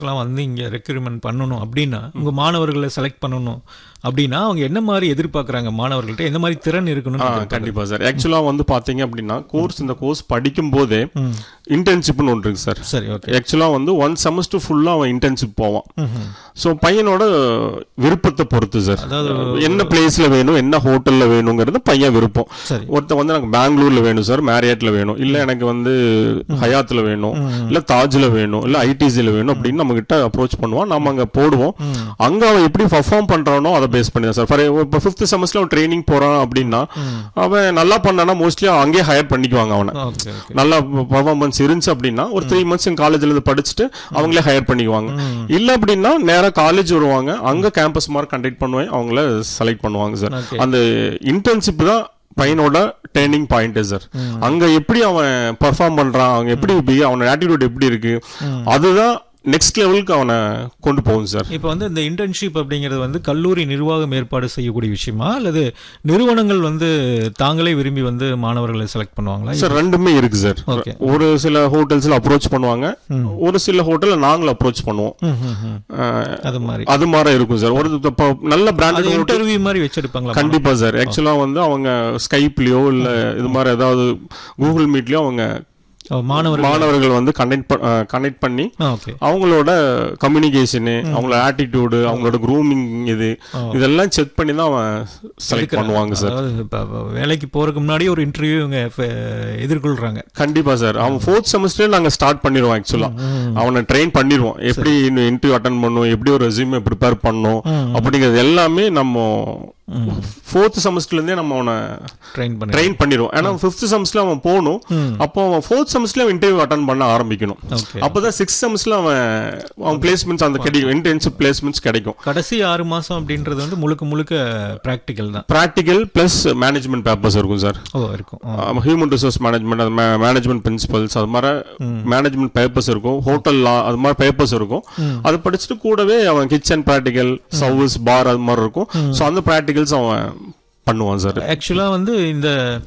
எல்லாம் வந்து இங்க ரெக்ரூட்மெண்ட் பண்ணணும் அப்படின்னா உங்க மாணவர்களை செலக்ட் பண்ணணும் அப்படின்னா அவங்க என்ன மாதிரி எதிர்பார்க்கறாங்க மாணவர்கள்ட்ட எந்த மாதிரி திறன் ஆ, இருக்கணும்னு கண்டிப்பா சார் ஆக்சுவலா வந்து பாத்தீங்க அப்படின்னா கோர்ஸ் இந்த கோர்ஸ் படிக்கும் போதே இன்டர்ன்ஷிப்னு ஒன்று இருக்கு சார் சரி ஓகே ஆக்சுவலா வந்து ஒன் செமஸ்டர் ஃபுல்லா அவன் இன்டர்ன்ஷிப் போவான் ஸோ பையனோட விருப்பத்தை பொறுத்து சார் என்ன பிளேஸ்ல வேணும் என்ன ஹோட்டல்ல வேணுங்கிறது பையன் விருப்பம் சரி ஒருத்தன் வந்து எனக்கு பெங்களூர்ல வேணும் சார் மேரியட்ல வேணும் இல்ல எனக்கு வந்து ஹயாத்ல வேணும் இல்ல தாஜ்ல வேணும் இல்ல ஐடிசில வேணும் அப்படின்னு நம்ம கிட்ட அப்ரோச் பண்ணுவான் நம்ம அங்க போடுவோம் அங்க அவன் எப்படி பர்ஃபார்ம் பண்றானோ அதை பேஸ் பண்ணி தான் சார் ஃபார் இப்போ ஃபிஃப்த் செமஸ்டர்ல அவன் ட்ரைனிங் போறான் அப்படின்னா அவன் நல்லா பண்ணானா மோஸ்ட்லி அங்கேயே ஹையர் பண்ணிக்குவாங்க அவனை ஓகே ஓகே நல்லா பர்ஃபார்மன்ஸ் இருந்துச்சு அப்படின்னா ஒரு த்ரீ மந்த்ஸ் காலேஜ்ல இருந்து படிச்சுட்டு அவங்களே ஹையர் பண்ணிக்குவாங்க இல்ல அப்படின்னா நேரா காலேஜ் வருவாங்க அங்க கேம்பஸ் மார்க் கண்டக்ட் பண்ணுவேன் அவங்கள செலக்ட் பண்ணுவாங்க சார் Okay. அந்த இன்டர்ன்ஷிப் தான் பையனோட டேர்னிங் பாயிண்ட் சார் அங்க எப்படி அவன் பர்ஃபார்ம் பண்றான் அவங்க எப்படி be- அவனோட ஆட்டிடியூட் எப்படி இருக்கு அதுதான் நெக்ஸ்ட் லெவலுக்கு அவனை கொண்டு போகும் சார் இப்போ வந்து இந்த இன்டர்ன்ஷிப் அப்படிங்கிறது வந்து கல்லூரி நிர்வாகம் ஏற்பாடு செய்யக்கூடிய விஷயமா அல்லது நிறுவனங்கள் வந்து தாங்களே விரும்பி வந்து மாணவர்களை செலக்ட் பண்ணுவாங்களா சார் ரெண்டுமே இருக்கு சார் Okay. ஒரு சில ஹோட்டல்ஸ்ல அப்ரோச் பண்ணுவாங்க ஒரு சில ஹோட்டல்ல நாங்களும் அப்ரோச் பண்ணுவோம் ம், ம், ம். அஹ், அது மாதிரி அது மாதிரி இருக்கும் சார் ஒரு இப்ப நல்ல அது பிராண்டட் இன்டர்வியூ மாதிரி வச்செடுப்பாங்களா கண்டிப்பா சார் ஆக்சுவலா வந்து அவங்க ஸ்கைப்லயோ இல்ல இது மாதிரி ஏதாவது கூகுள் மீட்லயோ அவங்க ஓ, மாணவர்கள் மாணவர்கள் வந்து கனெக்ட் கனெக்ட் பண்ணி ஓகே அவங்களோட கம்யூனிகேஷனு அவங்களோட ஆட்டிடியூடு அவங்களோட க்ரூமிங் இது இதெல்லாம் செக் பண்ணி தான் அவன் செலக்ட் பண்ணுவாங்க சார் அதாவது இப்ப வேலைக்கு போறதுக்கு முன்னாடி ஒரு இன்டர்வியூ இவங்க ஃப- எதிர்கொள்றாங்க கண்டிப்பா சார் அவன் ஃபோர்த் செமஸ்டர் நாங்க ஸ்டார்ட் பண்ணிடுவோம் ஆக்சுவலா அவனை ட்ரெயின் பண்ணிடுவோம் எப்படி இன்டர்வியூ அட்டன் பண்ணும் எப்படி ஒரு ரெஸ்யூமே ப்ரிப்பேர் பண்ணும் அப்படிங்கிறது எல்லாமே நம்ம ஃபோர்த் செமஸ்டர்ல இருந்தே நம்ம அவனை ட்ரெயின் பண்ணி ட்ரெயின் பண்ணிடுவோம் ஏன்னா ஃபிஃப்த் செமஸ்டர்ல அவன் போகணும் அப்போ அவன் ஃபோர்த் செமஸ்டர்ல இன்டர்வியூ அட்டன் பண்ண ஆரம்பிக்கணும் ஓகே அப்பதான் சிக்ஸ் செமஸ்டர்ல அவன் அவன் பிளேஸ்மெண்ட்ஸ் அந்த கிடைக்கும் இன்டர்ன்ஷிப் பிளேஸ்மெண்ட்ஸ் கிடைக்கும் கடைசி ஆறு மாசம் அப்படின்றது வந்து முழுக்க முழுக்க பிராக்டிக்கல் தான் ப்ராக்டிக்கல் பிளஸ் மேனேஜ்மெண்ட் பேப்பர்ஸ் இருக்கும் சார் ஓ இருக்கும் ஆ. ஹியூமன் ரிசோர்ஸ் மேனேஜ்மெண்ட் அது மேனேஜ்மெண்ட் பிரின்சிபல்ஸ் அது மாதிரி மேனேஜ்மெண்ட் பேப்பர்ஸ் இருக்கும் ஹோட்டல் லா அது மாதிரி பேப்பர்ஸ் இருக்கும் அது படிச்சுட்டு கூடவே அவன் கிச்சன் ப்ராக்டிக்கல் சர்வீஸ் பார் அது மாதிரி இருக்கும் ஸோ அந்த ப்ராக்டிகல்ஸ் அவன் பண்ணுவான் சார் ஆக்சுவலா வந்து இந்த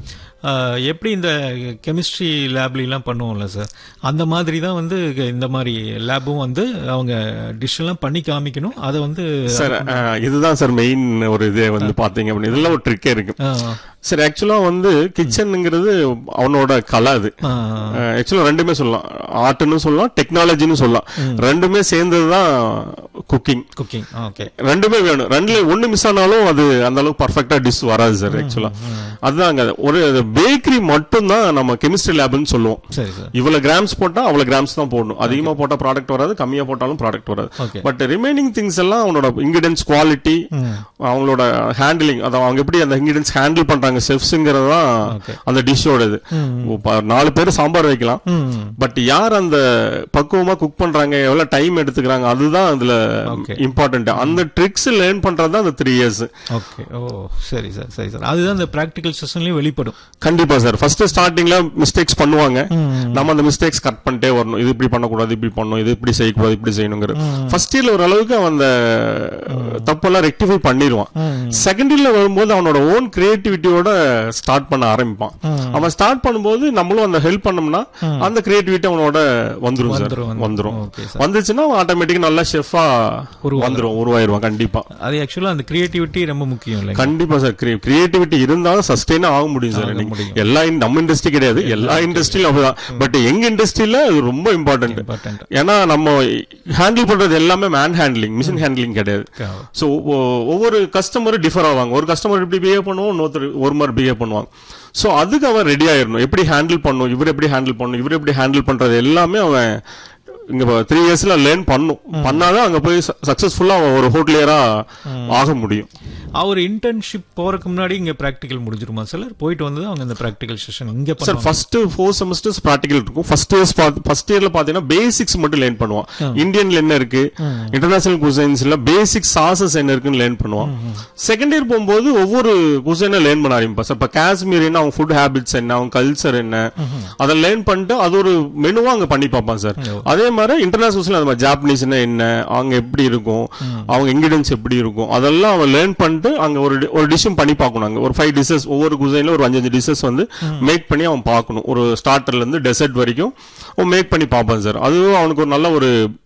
அஹ், எப்படி இந்த கெமிஸ்ட்ரி லேப்லாம் பண்ணுவோம்ல சார் அந்த மாதிரி தான் வந்து இந்த மாதிரி லேபும் வந்து அவங்க டிஷ் எல்லாம் பண்ணி காமிக்கணும் அதை வந்து சார் இதுதான் சார் மெயின் ஒரு இது வந்து பாத்தீங்க அப்படின்னு இதெல்லாம் ஒரு ட்ரிக்கே இருக்கு ஆ, சரி ஆக்சுவலா வந்து கிச்சனுங்கிறது அவனோட கலை அது ஆ, ஆக்சுவலா ரெண்டுமே சொல்லலாம் ஆர்ட்னு சொல்லலாம் டெக்னாலஜின்னு சொல்லலாம் ரெண்டுமே சேர்ந்தது தான் குக்கிங் குக்கிங் ஓகே ரெண்டுமே வேணும் ரெண்டுல ஒண்ணு மிஸ் ஆனாலும் அது அந்த அளவுக்கு பர்ஃபெக்டா டிஷ் வராது சார் ஆக்சுவலா அதுதான் அங்க ஒரு பேக்கரி மட்டும் தான் நம்ம கெமிஸ்ட்ரி லேப்னு சொல்லுவோம் சரி சார் இவ்வளவு கிராம்ஸ் போட்டா அவ்வளவு கிராம்ஸ் தான் போடணும் அதிகமா போட்டா ப்ராடக்ட் வராது கம்மியா போட்டாலும் ப்ராடக்ட் வராது ஓகே பட் ரிமைனிங் திங்ஸ் எல்லாம் அவனோட இன்கிரியன்ஸ் குவாலிட்டி அவங்களோட ஹேண்டிலிங் அதான் அவங்க எப்படி அந்த இன்கிரியன்ஸ் ஹேண்டில் பண்றாங்க செஃப்ஸ்ங்கிறது தான் Okay. அந்த டிஷ்ஷோட இது இப்ப நாலு பேர் சாம்பார் வைக்கலாம் ம் பட் யார் அந்த பக்குவமா குக் பண்றாங்க எவ்வளவு டைம் எடுத்துக்கிறாங்க அதுதான் அதுல Okay. இம்பார்ட்டன்ட் அந்த ட்ரிக்ஸ் லேர்ன் பண்றது தான் அந்த த்ரீ இயர்ஸ் ஓகே ஓ சரி சார் சரி சார் அதுதான் இந்த ப்ராக்டிக்கல் செஷன்லயும் வெளிப்படும் கண்டிப்பா சார் ஃபர்ஸ்ட் ஸ்டார்டிங்ல மிஸ்டேக்ஸ் பண்ணுவாங்க நம்ம அந்த மிஸ்டேக்ஸ் கட் பண்ணிட்டே வரணும் இது இப்படி பண்ணக்கூடாது இப்படி பண்ணணும் இது இப்படி செய்யக்கூடாது இப்படி செய்யணுங்கிறது ஃபர்ஸ்ட் இயர்ல ஓரளவுக்கு அவன் அந்த தப்பெல்லாம் ரெக்டிஃபை பண்ணிடுவான் செகண்ட் இயர்ல வரும்போது அவனோட ஓன் கிரியேட்டிவிட்டியோட ஸ்டார்ட் பண்ண ஆரம்பிப்பான் அவன் ஸ்டார்ட் பண்ணும்போது நம்மளும் அந்த ஹெல்ப் பண்ணோம்னா அந்த கிரியேட்டிவிட்டி அவனோட வந்துரும் சார் வந்துரும், வந்துரும் ஓகே சார் வந்துச்சுன்னா அவன் ஆட்டோமேட்டிக்கா நல்லா ஷெஃபா வந்துரும் உருவாயிருவான் கண்டிப்பா அது ஆக்சுவலா அந்த கிரியேட்டிவிட்டி ரொம்ப முக்கியம் இல்லைங்க கண்டிப்பா சார் கிரியேட்டிவிட்டி இருந்தாலும் சஸ்டெயின் ஆக முடியும் சார் இன்னைக்கு. முடியும். எல்லா in- நம்ம இண்டஸ்ட்ரி கிடையாது எல்லா இண்டஸ்ட்ரியிலும் அப்படிதான் பட் எங்க இண்டஸ்ட்ரியில அது ரொம்ப இம்பார்ட்டன்ட் இம்பார்ட்டன்ட் ஏன்னா நம்ம ஹேண்டில் பண்றது எல்லாமே மேன் ஹேண்ட்லிங் மிஷின் ஹேண்ட்லிங் கிடையாது ஸோ ஒவ்வொரு கஸ்டமரும் டிஃபர் ஆவாங்க ஒரு கஸ்டமர் இப்படி பிஹேவ் பண்ணுவோம் இன்னொருத்தர் ஒரு மாதிரி பிஹேவ் பண்ணுவாங்க ஸோ அதுக்கு அவன் ரெடி ஆயிடணும் எப்படி ஹேண்டில் பண்ணும் இவர் எப்படி ஹேண்டில் பண்ணும் இவர் எப்படி ஹேண்டில் பண்றது எல்லாமே அவன் இங்க த்ரீ இயர்ஸ்ல லேர்ன் பண்ணும் பண்ணாதான் அங்க போய் சக்சஸ்ஃபுல்லா அவன் ஒரு ஹோட்டலியரா ஆக முடியும் அவர் இன்டர்ன்ஷிப் போறதுக்கு முன்னாடி இங்க பிராக்டிகல் முடிஞ்சிருமா சார் போயிட்டு வந்து அவங்க இந்த பிராக்டிகல் செஷன் இங்க சார் பண்ணுவாங்க ஃபர்ஸ்ட் ஃபோர் செமஸ்டர்ஸ் ப்ராக்டிகல் இருக்கும் ஃபர்ஸ்ட் இயர்ஸ் ஃபர்ஸ்ட் இயர்ல பாத்தீங்கன்னா பேசிக்ஸ் மட்டும் லேர்ன் பண்ணுவான் இந்தியன்ல என்ன இருக்கு இன்டர்நேஷனல் குசைன்ஸ்ல பேசிக் சாசஸ் என்ன இருக்குன்னு லேர்ன் பண்ணுவான் செகண்ட் இயர் போகும்போது ஒவ்வொரு குசைனை லேர்ன் பண்ண ஆரம்பிப்பான் சார் இப்ப காஷ்மீர் என்ன அவங்க ஃபுட் ஹேபிட்ஸ் என்ன அவங்க கல்ச்சர் என்ன அதை லேர்ன் பண்ணிட்டு அது ஒரு மெனுவா அங்க பண்ணி பார்ப்பான் சார் அதே மாதிரி இன்டர்நேஷனல் அது மாதிரி ஜாப்பனீஸ்னா என்ன அவங்க எப்படி இருக்கும் அவங்க இன்கிரியன்ஸ் எப்படி இருக்கும் அதெல்லாம் அவன் லேர்ன் பண்ணிட்டு அங்க ஒரு di- ஒரு டிஷ்ஷும் பண்ணி பார்க்கணும் அங்க ஒரு ஃபைவ் டிஷஸ் ஒவ்வொரு குசைன்ல ஒரு அஞ்சஞ்சு டிஷஸ் வந்து மேக் பண்ணி அவன் பார்க்கணும் ஒரு ஸ்டார்டர்ல இருந்து டெசர்ட் வரைக்கும் அவன் மேக் பண்ணி பார்ப்பான் சார் அதுவும் அவனுக்கு ஒரு நல்ல ஒரு